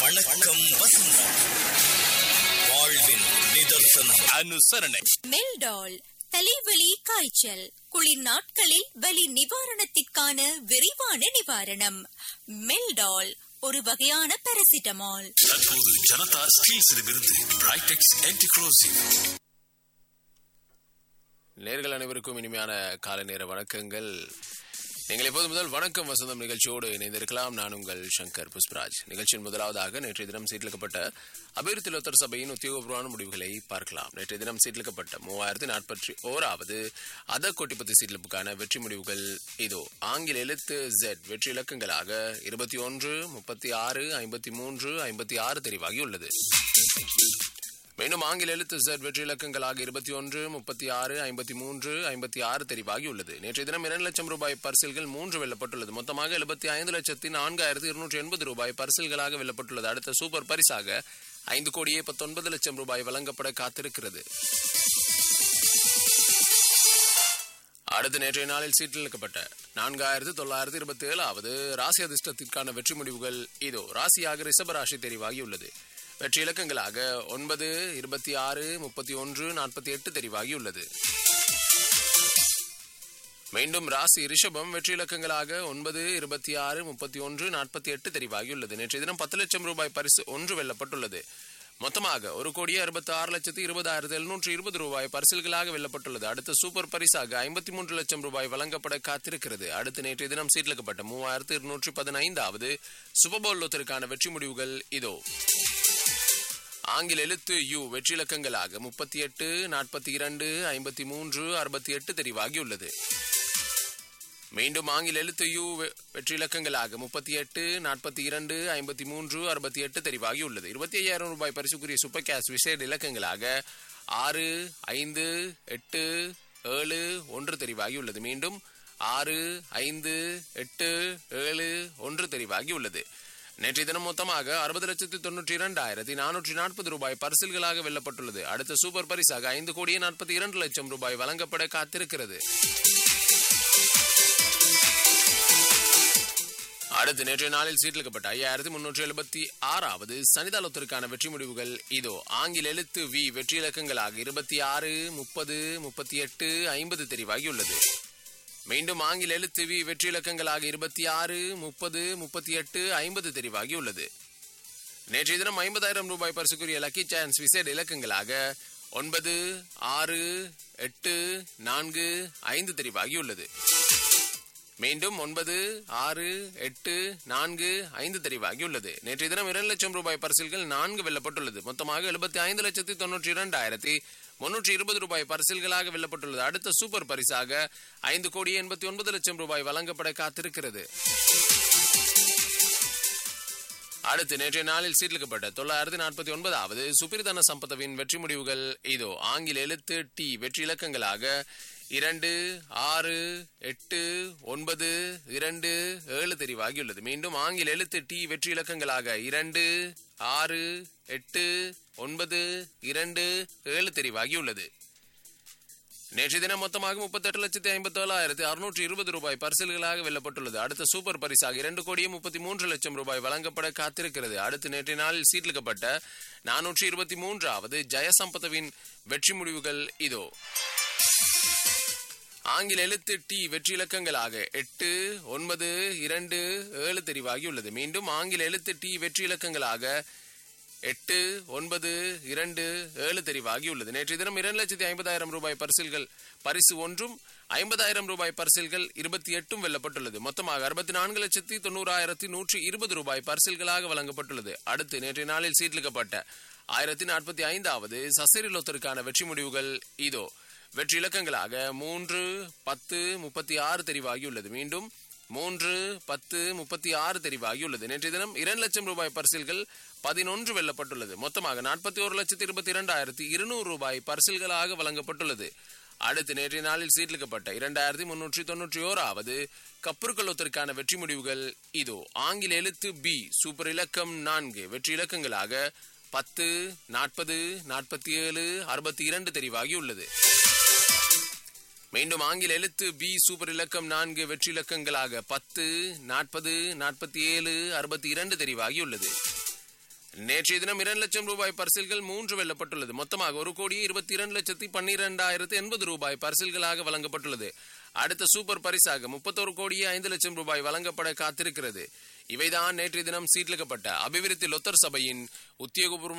வணக்கம் வசந்தம் வாழ்வின் நிதர்சனம் அனுசரணை மெல்டால் தலைவலி காய்ச்சல் குளிர் நாட்களில் வலி நிவாரணத்திற்கான விரைவான நிவாரணம் மெல்டால் ஒரு வகையான பாராசிட்டமால் தற்போது ஜனதா ஸ்டீல்ஸிடமிருந்து பிரைடெக்ஸ் ஆன்டிக்ரோசிவ் நேர்கள் அனைவருக்கும் இனிமையான காலை நேர வணக்கங்கள் நீங்கள் எப்போது முதல் வணக்கம் வசந்தம் நிகழ்ச்சியோடு இணைந்திருக்கலாம் நான் உங்கள் சங்கர் புஷ்பராஜ் நிகழ்ச்சியின் முதலாவதாக நேற்றைய தினம் சீட்டிலிக்கப்பட்ட அபிவிருத்தி லோத்தர் சபையின் உத்தியோகபூர்வமான முடிவுகளை பார்க்கலாம் நேற்றைய தினம் சீட்டிலிக்கப்பட்ட மூவாயிரத்தி நாற்பத்தி ஓராவது அத கோட்டிப்பத்து சீட்டிலுக்கான வெற்றி முடிவுகள் இதோ ஆங்கில எழுத்து ஜெட் வெற்றி இலக்கங்களாக இருபத்தி ஒன்று முப்பத்தி ஆறு ஐம்பத்தி மூன்று ஐம்பத்தி ஆறு தெரிவாகியுள்ளது மீண்டும் ஆங்கில எழுத்து செட் வெற்றி இலக்கங்களாக இருபத்தி ஒன்று முப்பத்தி ஆறு ஐம்பத்தி மூன்று ஐம்பத்தி ஆறு தெரிவாகியுள்ளது நேற்றைய தினம் இரண்டு லட்சம் ரூபாய் பரிசில்கள் மூன்று வெல்லப்பட்டுள்ளது மொத்தமாக எழுபத்தி ஐந்து லட்சத்தி நான்காயிரத்தி இருநூற்றி எண்பது ரூபாய் பரிசில்களாக வெல்லப்பட்டுள்ளது அடுத்த சூப்பர் பரிசாக ஐந்து கோடியே பத்தொன்பது லட்சம் ரூபாய் வழங்கப்பட காத்திருக்கிறது அடுத்த நேற்றைய நாளில் சீட்டில் இழுக்கப்பட்ட நான்காயிரத்து தொள்ளாயிரத்து இருபத்தி ஏழாவது ராசி அதிர்ஷ்டத்திற்கான வெற்றி முடிவுகள் இதோ ராசியாக ரிஷபராசி தெரிவாகியுள்ளது வெற்றி இலக்கங்களாக ஒன்பது இருபத்தி ஆறு முப்பத்தி ஒன்று நாற்பத்தி எட்டு தெரிவாகியுள்ளது மீண்டும் ராசி ரிஷபம் வெற்றி இலக்கங்களாக ஒன்பது இருபத்தி ஆறு முப்பத்தி ஒன்று நாற்பத்தி எட்டு தெரிவாகியுள்ளது நேற்றைய தினம் பத்து லட்சம் ரூபாய் பரிசு ஒன்று வெல்லப்பட்டுள்ளது மொத்தமாக ஒரு கோடியே அறுபத்தி ஆறு லட்சத்தி இருபதாயிரத்தி எழுநூற்று இருபது ரூபாய் பரிசில்களாக வெல்லப்பட்டுள்ளது அடுத்த சூப்பர் பரிசாக ஐம்பத்தி மூன்று லட்சம் ரூபாய் வழங்கப்பட காத்திருக்கிறது அடுத்து நேற்றைய தினம் சீட்டிலிக்கப்பட்ட மூவாயிரத்து இருநூற்றி பதினைந்தாவது சுபபோல் லோத்திற்கான வெற்றி முடிவுகள் இதோ ஆங்கில எழுத்து யு வெற்றி இலக்கங்களாக முப்பத்தி எட்டு நாற்பத்தி இரண்டு ஐம்பத்தி மூன்று அறுபத்தி எட்டு தெரிவாகியுள்ளது மீண்டும் ஆங்கில எழுத்து யு வெ- வெற்றி இலக்கங்களாக முப்பத்தி எட்டு நாற்பத்தி இரண்டு ஐம்பத்தி மூன்று அறுபத்தி எட்டு தெரிவாகியுள்ளது இருபத்தி ஐயாயிரம் ரூபாய் பரிசுக்குரிய சூப்பர் கேஷ் விசேட இலக்கங்களாக ஆறு ஐந்து எட்டு ஏழு ஒன்று தெரிவாகியுள்ளது மீண்டும் ஆறு ஐந்து எட்டு ஏழு ஒன்று தெரிவாகியுள்ளது நேற்றைய தினம் மொத்தமாக அறுபது லட்சத்தி தொண்ணூற்றி இரண்டாயிரத்தி நானூற்றி நாற்பது ரூபாய் பரிசில்களாக வெல்லப்பட்டுள்ளது அடுத்த சூப்பர் பரிசாக ஐந்து கோடியே நாற்பத்தி இரண்டு லட்சம் ரூபாய் வழங்கப்பட காத்திருக்கிறது அடுத்து நேற்றைய நாளில் சீட்டிலிக்கப்பட்ட ஐயாயிரத்தி முன்னூற்றி எழுபத்தி ஆறாவது சனிதாலத்திற்கான வெற்றி முடிவுகள் இதோ ஆங்கில எழுத்து வி வெற்றி இலக்கங்களாக இருபத்தி ஆறு முப்பது முப்பத்தி எட்டு ஐம்பது தெரிவாகியுள்ளது மீண்டும் ஆங்கில எழுத்து வி வெற்றி இலக்கங்களாக இருபத்தி ஆறு முப்பது முப்பத்தி எட்டு ஐம்பது தெரிவாகியுள்ளது நேற்றைய தினம் ஐம்பதாயிரம் ரூபாய் பரிசுக்குரிய லக்கி சான்ஸ் விசேட இலக்கங்களாக ஒன்பது ஆறு எட்டு நான்கு ஐந்து தெரிவாகியுள்ளது மீண்டும் ஒன்பது ஆறு எட்டு நான்கு ஐந்து தெரிவாகியுள்ளது நேற்றைய தினம் இரண்டு லட்சம் ரூபாய் பரிசில்கள் நான்கு வெல்லப்பட்டுள்ளது மொத்தமாக எழுபத்தி ஐந்து லட்சத்தி தொன்னூற்றி இரண்டாயிரத்தி முன்னூற்றி இருபது ரூபாய் பரிசில்களாக வெல்லப்பட்டுள்ளது அடுத்த சூப்பர் பரிசாக ஐந்து கோடி எண்பத்தி ஒன்பது லட்சம் ரூபாய் வழங்கப்பட காத்திருக்கிறது அடுத்து நேற்றைய நாளில் சீட்டிலிக்கப்பட்ட தொள்ளாயிரத்தி நாற்பத்தி ஒன்பதாவது சுப்பிரதன சம்பதவின் வெற்றி முடிவுகள் இதோ ஆங்கில எழுத்து டி வெற்றி இலக்கங்களாக இரண்டு ஆறு எட்டு ஒன்பது இரண்டு ஏழு தெரிவாகியுள்ளது மீண்டும் ஆங்கில எழுத்து டி வெற்றி இலக்கங்களாக இரண்டு ஆறு எட்டு ஒன்பது இரண்டு ஏழு தெரிவாகியுள்ளது நேற்று தினம் மொத்தமாக முப்பத்தெட்டு லட்சத்தி ஐம்பத்தி ஏழாயிரத்தி அறுநூற்றி இருபது ரூபாய் பரிசில்களாக வெல்லப்பட்டுள்ளது அடுத்த சூப்பர் பரிசாக இரண்டு கோடியே முப்பத்தி மூன்று லட்சம் ரூபாய் வழங்கப்பட காத்திருக்கிறது அடுத்து நேற்றைய நாளில் சீட்டிலிக்கப்பட்ட நானூற்றி இருபத்தி மூன்றாவது ஜெயசம்பதவின் வெற்றி முடிவுகள் இதோ ஆங்கில எழுத்து டி வெற்றி இலக்கங்களாக எட்டு ஒன்பது இரண்டு ஏழு தெரிவாகியுள்ளது மீண்டும் ஆங்கில எழுத்து டி வெற்றி இலக்கங்களாக எட்டு ஒன்பது இரண்டு ஏழு தெரிவாகியுள்ளது நேற்றைய தினம் இரண்டு லட்சத்தி ஐம்பதாயிரம் ரூபாய் பரிசில்கள் பரிசு ஒன்றும் ஐம்பதாயிரம் ரூபாய் பரிசில்கள் இருபத்தி எட்டும் வெல்லப்பட்டுள்ளது மொத்தமாக அறுபத்தி நான்கு லட்சத்தி தொண்ணூறாயிரத்தி நூற்றி இருபது ரூபாய் பரிசில்களாக வழங்கப்பட்டுள்ளது அடுத்து நேற்றைய நாளில் சீட்டிலிக்கப்பட்ட ஆயிரத்தி நாற்பத்தி ஐந்தாவது சசிரிலோத்திற்கான வெற்றி முடிவுகள் இதோ வெற்றி இலக்கங்களாக மூன்று பத்து முப்பத்தி ஆறு தெரிவாகியுள்ளது மீண்டும் மூன்று பத்து முப்பத்தி ஆறு தெரிவாகியுள்ளது நேற்றைய தினம் இரண்டு லட்சம் ரூபாய் பரிசில்கள் பதினொன்று வெல்லப்பட்டுள்ளது மொத்தமாக நாற்பத்தி ஒரு லட்சத்தி இருபத்தி இரண்டாயிரத்தி இருநூறு ரூபாய் பரிசில்களாக வழங்கப்பட்டுள்ளது அடுத்து நேற்றைய நாளில் சீட்டிலிக்கப்பட்ட இரண்டாயிரத்தி முன்னூற்றி தொன்னூற்றி ஓராவது கப்புருக்கலத்திற்கான வெற்றி முடிவுகள் இதோ ஆங்கில எழுத்து பி சூப்பர் இலக்கம் நான்கு வெற்றி இலக்கங்களாக பத்து நாற்பது நாற்பத்தி ஏழு அறுபத்தி இரண்டு தெரிவாகியுள்ளது மீண்டும் ஆங்கில எழுத்து பி சூப்பர் இலக்கம் நான்கு வெற்றி இலக்கங்களாக பத்து நாற்பது நாற்பத்தி ஏழு அறுபத்தி இரண்டு தெரிவாகியுள்ளது நேற்றைய தினம் இரண்டு லட்சம் ரூபாய் பரிசில்கள் மூன்று வெல்லப்பட்டுள்ளது மொத்தமாக ஒரு கோடி இருபத்தி இரண்டு லட்சத்தி பன்னிரெண்டாயிரத்து எண்பது ரூபாய் பரிசில்களாக வழங்கப்பட்டுள்ளது அடுத்த சூப்பர் பரிசாக முப்பத்தொரு கோடியே ஐந்து லட்சம் ரூபாய் வழங்கப்பட காத்திருக்கிறது இவைதான் நேற்றைய தினம் சீட்லிக்கப்பட்ட அபிவிருத்தி லொத்தர் சபையின் உத்தியோகபூர்வ